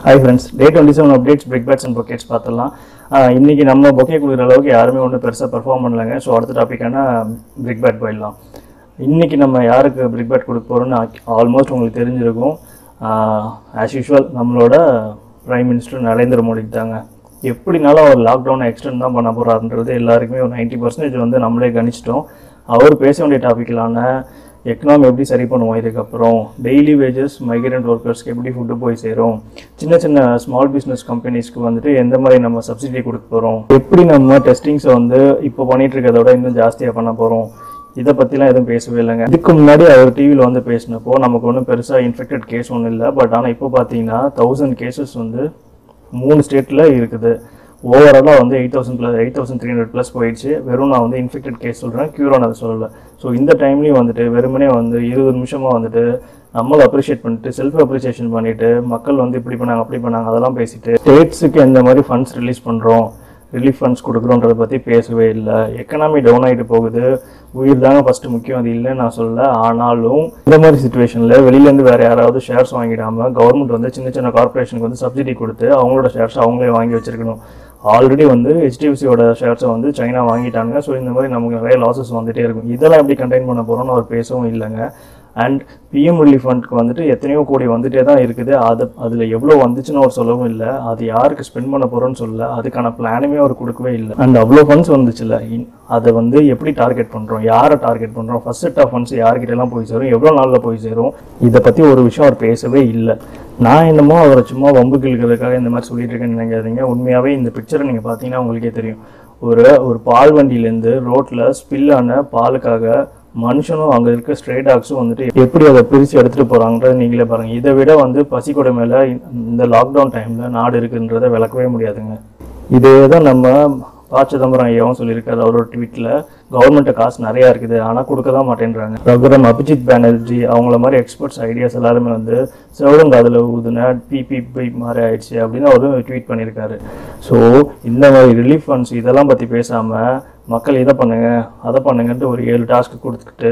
hi friends day twenty seven updates big bets and pockets பார்த்துடலாம் ஆஹ் இன்னைக்கு நம்ம பொக்கே கொடுக்குற அளவுக்கு யாருமே ஒன்றும் பெருசாக பெர்ஃபார்ம் பண்ணலங்க ஸோ அடுத்த டாப்பிக்கான பிக் பேட் போயிடலாம் இன்னைக்கு நம்ம யாருக்கு பிக் பேட் கொடுக்க போகிறோம்னு ஆல்மோஸ்ட் உங்களுக்கு தெரிஞ்சிருக்கும் ஆஸ் யூஷுவல் நம்மளோட பிரைம் மினிஸ்டர் நரேந்திர மோடிக்கு தாங்க எப்படினாலும் அவர் லாக்டவுனை எக்ஸ்டெண்ட் தான் பண்ண போகிறாருன்றது எல்லாருக்குமே ஒரு நைன்ட்டி பர்சன்டேஜ் வந்து நம்மளே கணிச்சிட்டோம் அவர் பேச வேண்டிய டாப்பிக்கலான எக்கனாமி எப்படி சரி பண்ணுவோம் இதுக்கப்புறம் டெய்லி வேஜஸ் மைக்ரண்ட் ஒர்க்கர்ஸ்க்கு எப்படி ஃபுட்டு போய் சேரும் சின்ன சின்ன ஸ்மால் பிஸ்னஸ் கம்பெனிஸ்க்கு வந்துட்டு எந்த மாதிரி நம்ம சப்சிடி கொடுக்க போகிறோம் எப்படி நம்ம டெஸ்டிங்ஸை வந்து இப்போ பண்ணிட்டு இருக்கிறத விட இன்னும் ஜாஸ்தியாக பண்ண போகிறோம் இதை பற்றிலாம் எதுவும் பேசவே இல்லைங்க இதுக்கு முன்னாடி அவர் டிவியில் வந்து பேசினப்போ நமக்கு ஒன்றும் பெருசாக இன்ஃபெக்டட் கேஸ் ஒன்றும் இல்லை பட் ஆனால் இப்போ பார்த்தீங்கன்னா தௌசண்ட் கேசஸ் வந்து மூணு ஸ்டேட்டில் இருக்குது ஓவராலாக வந்து eight thousand plus eight thousand three hundred plus போயிடுச்சு வெறும் நான் வந்து இன்ஃபெக்டட் கேஸ் சொல்கிறேன் க்யூரான் அதை சொல்லலை ஸோ இந்த டைம்லேயும் வந்துட்டு வெறுமனே வந்து இருபது நிமிஷமாக வந்துட்டு நம்மளை அப்ரிஷியேட் பண்ணிட்டு செல்ஃப் அப்ரிசியேஷன் பண்ணிட்டு மக்கள் வந்து இப்படி பண்ணாங்க அப்படி பண்ணாங்க அதெல்லாம் பேசிட்டு ஸ்டேட்ஸுக்கு எந்த மாதிரி ஃபண்ட்ஸ் ரிலீஸ் பண்ணுறோம் ரிலீஃப் ஃபண்ட்ஸ் கொடுக்குறோன்றதை பற்றி பேசவே இல்லை எக்கனாமி டவுன் ஆகிட்டு போகுது உயிர் தாங்க ஃபஸ்ட்டு முக்கியம் அது இல்லைன்னு நான் சொல்ல ஆனாலும் இந்த மாதிரி சுச்சுவேஷனில் வெளியிலேருந்து வேறு யாராவது ஷேர்ஸ் வாங்கிடாமல் கவர்மெண்ட் வந்து சின்ன சின்ன கார்ப்பரேஷனுக்கு வந்து சப்சிடி கொடுத்து அவங்களோட ஷேர்ஸ் அவங்களே வாங்கி வச்சிருக்கணும் ஆல்ரெடி வந்து ஹெச்டிஎஃப்சியோட ஷேர்ஸை வந்து சைனா வாங்கிட்டாங்க ஸோ இந்த மாதிரி நமக்கு நிறைய லாசஸ் வந்துட்டே இருக்கும் இதெல்லாம் எப்படி கண்டெயின் பண்ண போகிறோம்னு அவர் பேசவும் இல்லைங்க அண்ட் பிஎம் ரிலீஃப் ஃபண்ட்க்கு வந்துட்டு எத்தனையோ கோடி வந்துட்டே தான் இருக்குது அது அதில் எவ்வளோ வந்துச்சுன்னு அவர் சொல்லவும் இல்லை அது யாருக்கு ஸ்பெண்ட் பண்ண போகிறோன்னு சொல்ல அதுக்கான பிளானுமே அவர் கொடுக்கவே இல்லை அண்ட் அவ்வளோ ஃபண்ட்ஸ் வந்துச்சுல்ல இன்- அதை வந்து எப்படி டார்கெட் பண்ணுறோம் யாரை டார்கெட் பண்ணுறோம் ஃபர்ஸ்ட் செட் ஆஃப் ஃபண்ட்ஸ் யார்கிட்டலாம் போய் சேரும் எவ்வளோ நாளில் போய் சேரும் இதை பற்றி ஒரு விஷயம் அவர் பேசவே இல்லை நான் என்னமோ அவரை சும்மா வம்பு கிழக்கிறதுக்காக இந்த மாதிரி சொல்லிட்டு இருக்கேன்னு நினைக்காதீங்க உண்மையாகவே இந்த பிக்சரை நீங்கள் பார்த்தீங்கன்னா உங்களுக்கே தெரியும் ஒரு ஒரு பால் வண்டியிலேருந்து ரோட்டில் ஸ்பில்லான பாலுக்காக மனுஷனும் அங்கே இருக்க ஸ்ட்ரே டாக்ஸும் வந்துட்டு எப்படி அதை பிரித்து எடுத்துகிட்டு போகிறாங்கன்றத நீங்களே பாருங்கள் இதை விட வந்து பசிக்கொடை மேலே இந்த லாக்டவுன் டைமில் நாடு இருக்குன்றதை விளக்கவே முடியாதுங்க இதே தான் நம்ம ப சிதம்பரம் ஐயாவும் சொல்லியிருக்காரு அவரோட ட்வீட்டில் கவர்மெண்ட்டை காசு நிறையா இருக்குது ஆனால் கொடுக்க தான் மாட்டேன்றாங்க ரகுரம் அபிஜித் பானர்ஜி அவங்கள மாதிரி எக்ஸ்பர்ட்ஸ் ஐடியாஸ் எல்லாருமே வந்து செவடும் அதில் ஊதுன பிபிபி மாதிரி ஆயிடுச்சு அப்படின்னு அவரும் ட்வீட் பண்ணியிருக்காரு ஸோ இந்த மாதிரி ரிலீஃப் ஃபண்ட்ஸ் இதெல்லாம் பற்றி பேசாமல் மக்கள் இதை பண்ணுங்க அதை பண்ணுங்கன்ட்டு ஒரு ஏழு டாஸ்க் கொடுத்துக்கிட்டு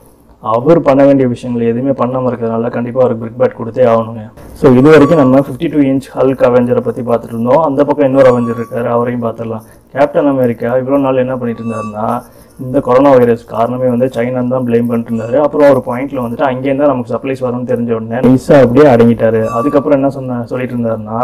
அவர் பண்ண வேண்டிய விஷயங்கள் எதுவுமே பண்ணாமல் இருக்கிறதுனால கண்டிப்பாக அவருக்கு பிரிக் பேட் கொடுத்தே ஆகணுங்க ஸோ இது வரைக்கும் நம்ம ஃபிஃப்டி டூ இன்ச் ஹல்க் அவெஞ்சரை பற்றி பார்த்துட்டு இருந்தோம் அந்த பக்கம் இன்னொரு அவெஞ்சர் இருக்காரு அவரையும் பார்த்துடலாம் கேப்டன் அமெரிக்கா இவ்வளோ நாள் என்ன பண்ணிட்டு இருந்தாருன்னா இந்த கொரோனா வைரஸ் காரணமே வந்து சைனா தான் ப்ளேம் பண்ணிட்டு இருந்தாரு அப்புறம் ஒரு பாயிண்ட்ல வந்துட்டு அங்கேருந்து தான் நமக்கு சப்ளைஸ் வரும்னு தெரிஞ்ச உடனே மிஸ்ஸா அப்படியே அடங்கிட்டாரு அதுக்கப்புறம் என்ன சொன்ன சொல்லிட்டு இருந்தாருன்னா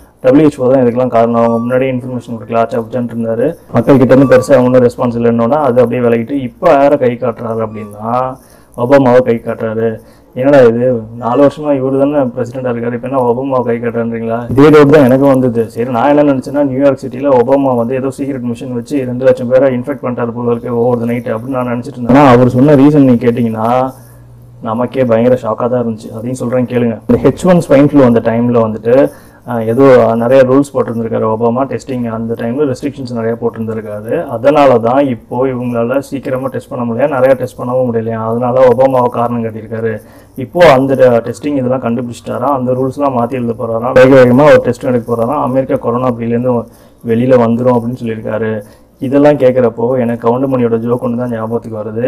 WHO தான் இதுக்கெல்லாம் காரணம் அவங்க முன்னாடியே இன்ஃபர்மேஷன் கொடுக்கல ஆச்சா புச்சான்ட்டு இருந்தாரு மக்கள் கிட்ட இருந்து பெருசாக ஒன்றும் ரெஸ்பான்ஸ் இல்லைன்னா அது அப்படியே விலகிட்டு இப்போ யாரை கை காட்டுறாரு அப்படின்னா ஒபாமாவை கை காட்டுறாரு என்னடா இது நாலு வருஷமா இவர் தானே பிரசிடென்டா இருக்காரு இப்போ என்ன ஒபாமாவை கை காட்டுறான்றீங்களா இதே டவுட் தான் எனக்கு வந்தது சரி நான் என்ன நினைச்சேன்னா நியூயார்க் சிட்டியில் ஒபாமா வந்து ஏதோ சீக்ரெட் மிஷின் வச்சு ரெண்டு லட்சம் பேரை இன்ஃபெக்ட் பண்ணிட்டாரு போல இருக்கு ஓவர் நைட் அப்படின்னு நான் நினைச்சிட்டு இருந்தேன் ஆனா அவர் சொன்ன ரீசன் நீங்க கேட்டிங்கன்னா நமக்கே பயங்கர ஷாக்காக தான் இருந்துச்சு அதையும் சொல்கிறேன் கேளுங்க இந்த ஹெச் ஒன் ஸ்வைன் ஃப்ளூ அந்த டைமில் வந்துட்டு ஆஹ், ஏதோ நிறைய ரூல்ஸ் போட்டிருந்திருக்காரு ஒபாமா டெஸ்டிங் அந்த டைமில் ரெஸ்ட்ரிக்ஷன்ஸ் நிறைய போட்டிருந்திருக்காரு அதனால தான் இப்போ இவங்களால சீக்கிரமாக டெஸ்ட் பண்ண முடியல நிறைய டெஸ்ட் பண்ணவும் முடியலையா அதனால ஒபாமாவை காரணம் காட்டியிருக்காரு இப்போ அந்த டெஸ்டிங் இதெல்லாம் கண்டுபிடிச்சிட்டாராம் அந்த ரூல்ஸ்லாம் மாற்றி எழுத போகிறாராம் வேக வேகமாக ஒரு டெஸ்ட் எடுக்க போகிறாராம் அமெரிக்கா கொரோனா அப்படிலேருந்து வெளியில் வந்துடும் அப்படின்னு சொல்லியிருக்காரு இதெல்லாம் கேட்குறப்போ எனக்கு கவுண்டமணியோட ஜோக் ஒன்று தான் ஞாபகத்துக்கு வருது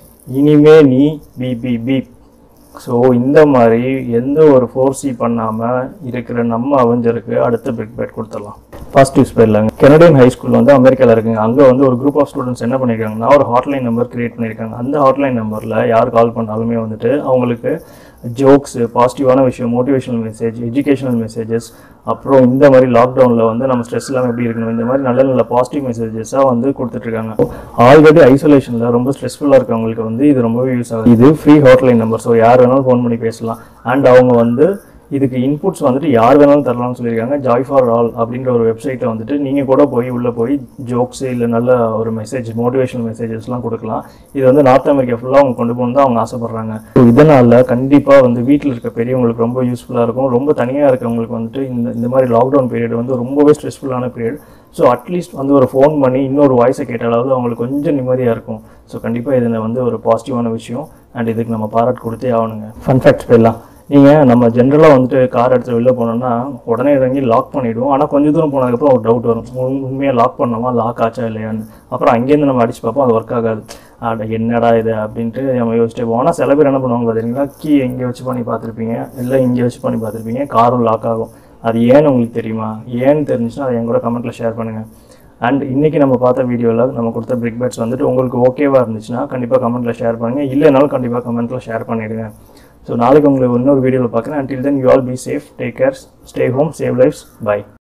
இனிமே நீ பிபி பீப் ஸோ இந்த மாதிரி எந்த ஒரு ஃபோர்ஸி பண்ணாமல் இருக்கிற நம்ம அவஞ்சருக்கு அடுத்த பிக் பேட் கொடுத்துடலாம் ஃபர்ஸ்ட் யூஸ் போயிடலாங்க கெனடியன் ஹை ஸ்கூல் வந்து அமெரிக்காவில் இருக்குங்க அங்கே வந்து ஒரு குரூப் ஆஃப் ஸ்டூடெண்ட்ஸ் என்ன பண்ணியிருக்காங்கன்னா ஒரு ஹாட்லைன் நம்பர் கிரியேட் பண்ணியிருக்காங்க அந்த ஹாட்லைன் நம்பரில் யார் கால் பண்ணாலுமே வந்துட்டு அவங்களுக்கு ஜோக்ஸு பாசிட்டிவான விஷயம் மோட்டிவேஷனல் மெசேஜ் எஜுகேஷனல் மெசேஜஸ் அப்புறம் இந்த மாதிரி லாக்டவுனில் வந்து நம்ம ஸ்ட்ரெஸ் இல்லாமல் எப்படி இருக்கணும் இந்த மாதிரி நல்ல நல்ல பாசிட்டிவ் மெசேஜஸாக வந்து கொடுத்துட்ருக்காங்க ஆல்ரெடி ஐசோலேஷனில் ரொம்ப ஸ்ட்ரெஸ்ஃபுல்லாக இருக்கவங்களுக்கு வந்து இது ரொம்பவே யூஸ் ஆகுது இது ஃப்ரீ ஹாட்லைன் நம்பர் ஸோ யார் வேணாலும் ஃபோன் பண்ணி பேசலாம் அண்ட் அவங்க வந்து இதுக்கு இன்புட்ஸ் வந்துட்டு யார் வேணாலும் தரலாம்னு சொல்லியிருக்காங்க ஜாய் ஃபார் ஆல் அப்படின்ற ஒரு வெப்சைட்டை வந்துட்டு நீங்கள் கூட போய் உள்ளே போய் ஜோக்ஸ் இல்லை நல்ல ஒரு மெசேஜ் மோட்டிவேஷனல் மெசேஜஸ்லாம் கொடுக்கலாம் இது வந்து நார்த் அமெரிக்கா ஃபுல்லாக அவங்க கொண்டு போகணும் தான் அவங்க ஆசைப்படுறாங்க ஸோ இதனால் கண்டிப்பாக வந்து வீட்டில் இருக்க பெரியவங்களுக்கு ரொம்ப யூஸ்ஃபுல்லாக இருக்கும் ரொம்ப தனியாக இருக்கவங்களுக்கு வந்துட்டு இந்த இந்த மாதிரி லாக்டவுன் பீரியட் வந்து ரொம்பவே ஸ்ட்ரெஸ்ஃபுல்லான பீரியட் ஸோ அட்லீஸ்ட் வந்து ஒரு ஃபோன் பண்ணி இன்னொரு வாய்ஸை கேட்டாலாவது அவங்களுக்கு கொஞ்சம் நிம்மதியாக இருக்கும் ஸோ கண்டிப்பாக இதில் வந்து ஒரு பாசிட்டிவான விஷயம் அண்ட் இதுக்கு நம்ம பாராட்டு கொடுத்தே ஆகணுங்க ஃபன் ஃபேக்ட்ஸ் போயிடலாம் நீங்கள் நம்ம ஜென்ரலாக வந்துட்டு கார் எடுத்து வெளில போனோம்னா உடனே இறங்கி லாக் பண்ணிவிடுவோம் ஆனால் கொஞ்சம் தூரம் போனதுக்கப்புறம் ஒரு டவுட் வரும் உண்- உண்மையாக லாக் பண்ணோமா லாக் ஆச்சா இல்லையான்னு அப்புறம் அங்கேருந்து நம்ம அடிச்சு பார்ப்போம் அது ஒர்க் ஆகாது அட என்னடா இது அப்படின்ட்டு நம்ம யோசிச்சுட்டு போவோம் ஆனால் சில பேர் என்ன பண்ணுவாங்க பார்த்தீங்கன்னா கீ எங்கே வச்சு பண்ணி பார்த்துருப்பீங்க இல்லை இங்கே வச்சு பண்ணி பார்த்துருப்பீங்க காரும் லாக் ஆகும் அது ஏன்னு உங்களுக்கு தெரியுமா ஏன்னு தெரிஞ்சுச்சுன்னா அதை என் கூட கமெண்ட்டில் ஷேர் பண்ணுங்கள் அண்ட் இன்றைக்கி நம்ம பார்த்த வீடியோவில் நம்ம கொடுத்த பிரிக் பேட்ஸ் வந்துட்டு உங்களுக்கு ஓகேவாக இருந்துச்சுன்னா கண்டிப்பாக கமெண்ட்டில் ஷேர் பண்ணுங்கள் இல்லைனாலும் கண்டிப்பாக கமெண்ட்டில் ஷேர் பண்ணிவிடுங்க ஸோ நாளைக்கு உங்களை இன்னொரு வீடியோவில் பார்க்குறேன் until then you all be safe take care stay home save lives bye